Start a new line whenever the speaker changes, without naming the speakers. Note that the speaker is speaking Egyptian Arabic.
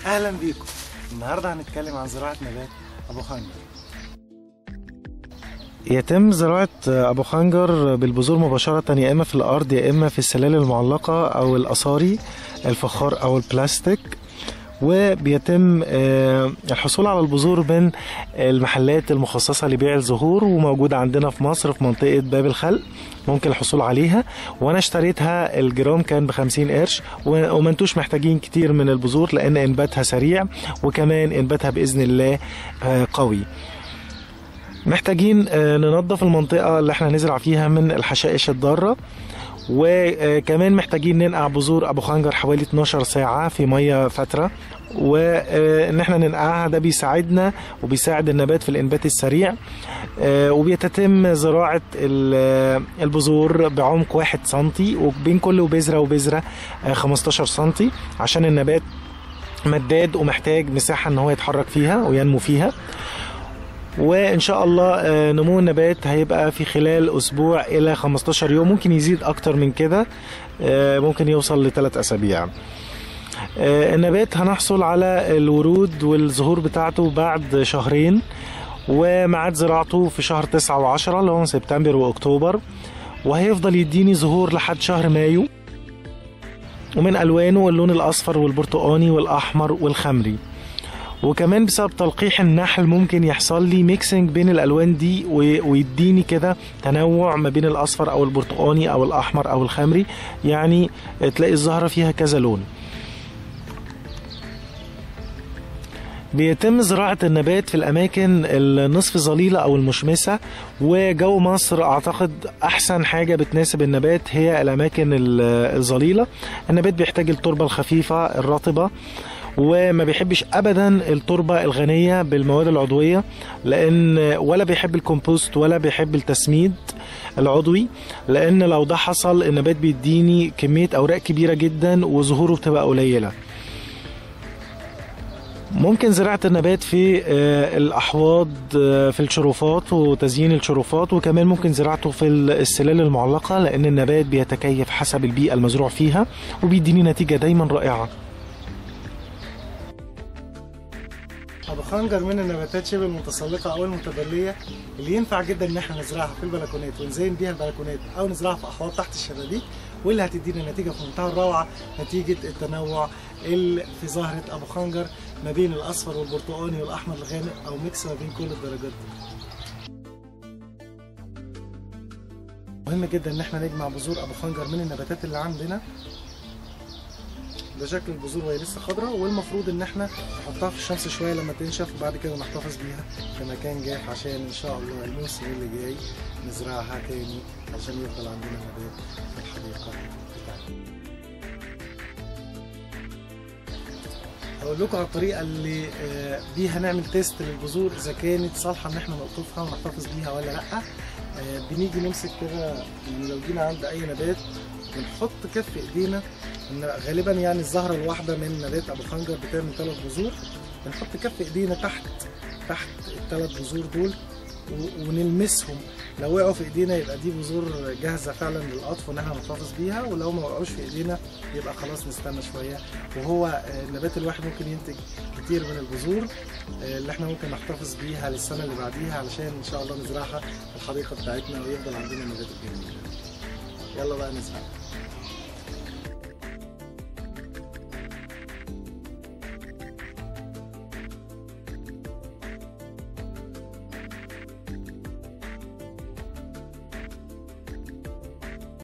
اهلا بيكم النهارده هنتكلم عن زراعه نبات ابو خنجر يتم زراعة أبو خنجر بالبذور مباشرة يا إما في الأرض يا إما في السلال المعلقة أو الأصاري الفخار أو البلاستيك وبيتم آه، الحصول على البذور من المحلات المخصصة لبيع الزهور وموجودة عندنا في مصر في منطقة باب الخلق ممكن الحصول عليها وانا اشتريتها الجرام كان بخمسين قرش و- وما انتوش محتاجين كتير من البذور لان انباتها سريع وكمان انباتها باذن الله آه، قوي محتاجين آه، ننظف المنطقة اللي احنا هنزرع فيها من الحشائش الضارة وكمان محتاجين ننقع بذور ابو خنجر حوالي 12 ساعة في مية فترة وان احنا ننقعها ده بيساعدنا وبيساعد النبات في الانبات السريع آه، وبيتم زراعة ال- البذور بعمق واحد سنتي وبين كل بذرة وبذرة آه، 15 سنتي عشان النبات مداد ومحتاج مساحة ان هو يتحرك فيها وينمو فيها وان شاء الله آه، نمو النبات هيبقى في خلال اسبوع الى 15 يوم ممكن يزيد اكتر من كده آه، ممكن يوصل لثلاث اسابيع آه، النبات هنحصل على الورود والزهور بتاعته بعد شهرين وميعاد زراعته في شهر تسعة وعشرة اللي هو سبتمبر واكتوبر وهيفضل يديني زهور لحد شهر مايو ومن الوانه اللون الاصفر والبرتقاني والاحمر والخمري وكمان بسبب تلقيح النحل ممكن يحصل لي ميكسنج بين الالوان دي و- ويديني كده تنوع ما بين الاصفر او البرتقاني او الاحمر او الخمري يعني تلاقي الزهره فيها كذا لون بيتم زراعة النبات في الأماكن النصف ظليلة أو المشمسة وجو مصر أعتقد أحسن حاجة بتناسب النبات هي الأماكن ال- الظليلة النبات بيحتاج التربة الخفيفة الرطبة وما بيحبش ابدا التربه الغنيه بالمواد العضويه لان ولا بيحب الكومبوست ولا بيحب التسميد العضوي لان لو ده حصل النبات بيديني كميه اوراق كبيره جدا وظهوره بتبقى قليله ممكن زراعة النبات في آه، الأحواض آه، في الشرفات وتزيين الشرفات وكمان ممكن زراعته في السلال المعلقة لأن النبات بيتكيف حسب البيئة المزروع فيها وبيديني نتيجة دايما رائعة ابو خنجر من النباتات شبه المتسلقه او المتدليه اللي ينفع جدا ان احنا نزرعها في البلكونات ونزين بيها البلكونات او نزرعها في احواض تحت الشبابيك واللي هتدينا نتيجه في منتهى الروعه نتيجه التنوع اللي في زهره ابو خنجر ما بين الاصفر والبرتقاني والاحمر الغامق او ميكس ما بين كل الدرجات دي. مهم جدا ان احنا نجمع بذور ابو خنجر من النباتات اللي عندنا ده شكل البذور وهي لسه خضراء والمفروض ان احنا نحطها في الشمس شويه لما تنشف وبعد كده نحتفظ بيها في مكان جاف عشان ان شاء الله الموسم اللي جاي نزرعها تاني عشان يفضل عندنا نبات في الحديقه بتاعتنا. هقول لكم على الطريقه اللي آه، بيها نعمل تيست للبذور اذا كانت صالحه ان احنا نقطفها ونحتفظ بيها ولا لا آه، بنيجي نمسك كده يعني لو جينا عند اي نبات بنحط كف ايدينا ان غالبا يعني الزهره الواحده من نبات ابو خنجر بتعمل ثلاث بذور بنحط كف ايدينا تحت تحت الثلاث بذور دول و- ونلمسهم لو وقعوا في ايدينا يبقى دي بذور جاهزه فعلا للقطف وان احنا نحتفظ بيها ولو ما وقعوش في ايدينا يبقى خلاص نستنى شويه وهو آه، النبات الواحد ممكن ينتج كتير من البذور آه، اللي احنا ممكن نحتفظ بيها للسنه اللي بعديها علشان ان شاء الله نزرعها في الحديقه بتاعتنا ويفضل عندنا نبات الجميل يلا بقى نزرع